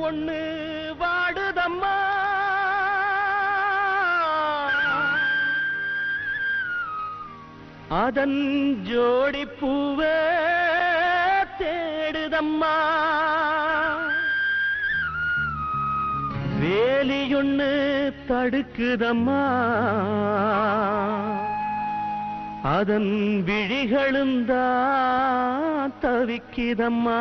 ஒண்ணு வாடுதம்மா அதன் ஜோடி பூவே தேடுதம்மா வேலியொன்னு தடுக்குதம்மா அதன் விழிகளும் தான் தவிக்குதம்மா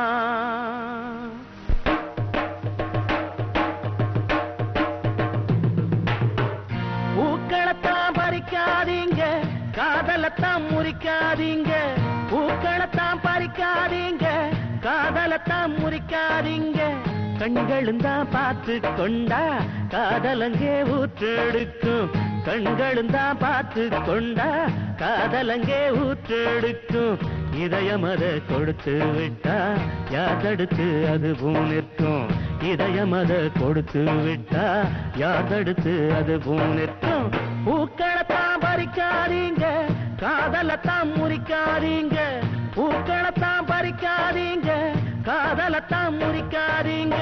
பூக்களத்தான் பறிக்காதீங்க காதலத்தான் முறிக்காதீங்க பூக்களத்தான் பறிக்காதீங்க காதலத்தான் முறிக்காதீங்க கண்களும் தான் பார்த்து கொண்டா காதலங்கே ஊற்றெடுக்கும் கண்களும் தான் பார்த்து கொண்டா காதலங்கே ஊற்றெடுக்கும் இதயம் அதை கொடுத்து விட்டா யார் தடுத்து அதுவும் நிற்கும் இதயம் அதை கொடுத்து விட்டா யார் தடுத்து அதுவும் நிற்கும் பூக்களத்தான் பறிக்காதீங்க காதலத்தான் முறிக்காதீங்க பூக்களத்தான் பறிக்காதீங்க காதலத்தான் முறிக்காதீங்க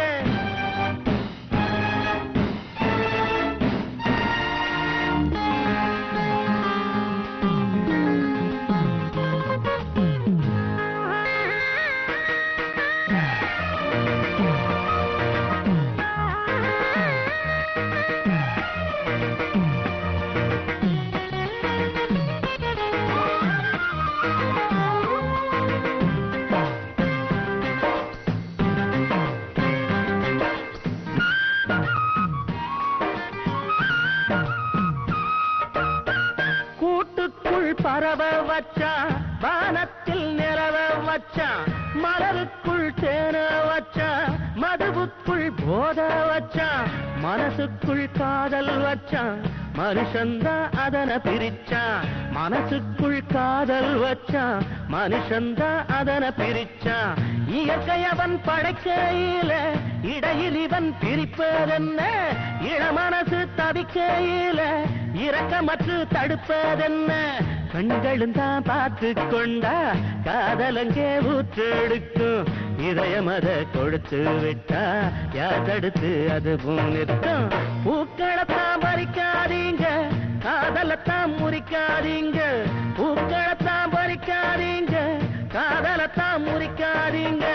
கூட்டுக்குள் பரவ வச்சான் வானத்தில் நிலவ வச்சான் மலருக்குள் தேன வச்சான் மதுவுக்குள் போத வச்சான் மனசுக்குள் காதல் வச்சான் மனுஷந்தா அதனை பிரிச்சான் மனசுக்குள் காதல் வச்சான் மனுஷந்தா அதனை பிரிச்சான் இயற்கை அவன் படைக்கையில இடையில் இவன் பிரிப்பதென்ன இளமனசு தவிக்கையில இரக்கமற்று தடுப்பதென்ன கண்களும் தான் பார்த்து கொண்டா காதலங்கே ஊற்றெடுக்கும் இதயம் அதை கொடுத்து விட்டா யார் தடுத்து அதுவும் நிற்கும் பூக்களத்தான் பறிக்காதீங்க காதலத்தான் முறிக்காதீங்க பூக்களத்தான் பறிக்காதீங்க காதலத்தான் முறிக்காதீங்க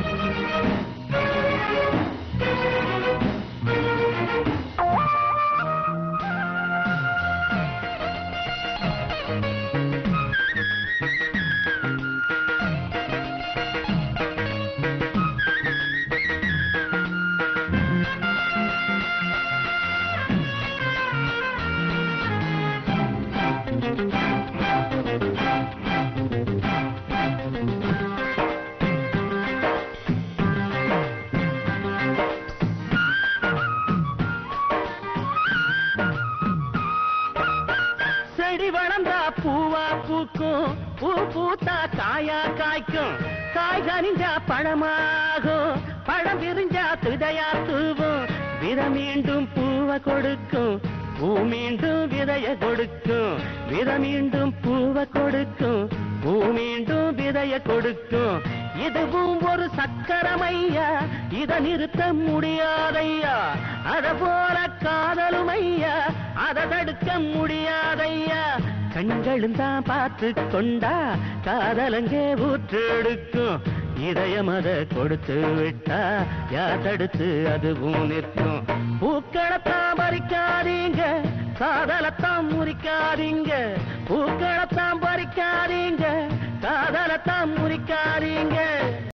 செடி வளர்ந்தா பூவா பூக்கும் பூ பூத்தா காயா காய்க்கும் காய் கனிஞ்சா பழமாகும் பழம் விரிஞ்சா திதையா தூவும் வித மீண்டும் பூவை கொடுக்கும் பூ மீண்டும் விதைய கொடுக்கும் வித மீண்டும் பூவை கொடுக்கும் பூ மீண்டும் விதைய கொடுக்கும் இதுவும் ஒரு சக்கரமையா இத நிறுத்த முடியாதையா அத போல காதலும் ஐயா அதை தடுக்க முடியாதையா கண்களும் தான் பார்த்து கொண்டா காதலங்கே ஊற்றெடுக்கும் இதயம் அதை கொடுத்து விட்டா யார் தடுத்து அதுவும் நிற்கும் பூக்களத்தான் பறிக்காதீங்க காதலத்தான் முறிக்காதீங்க பூக்களத்தான் பறிக்காதீங்க காதலத்தான் முறிக்காதீங்க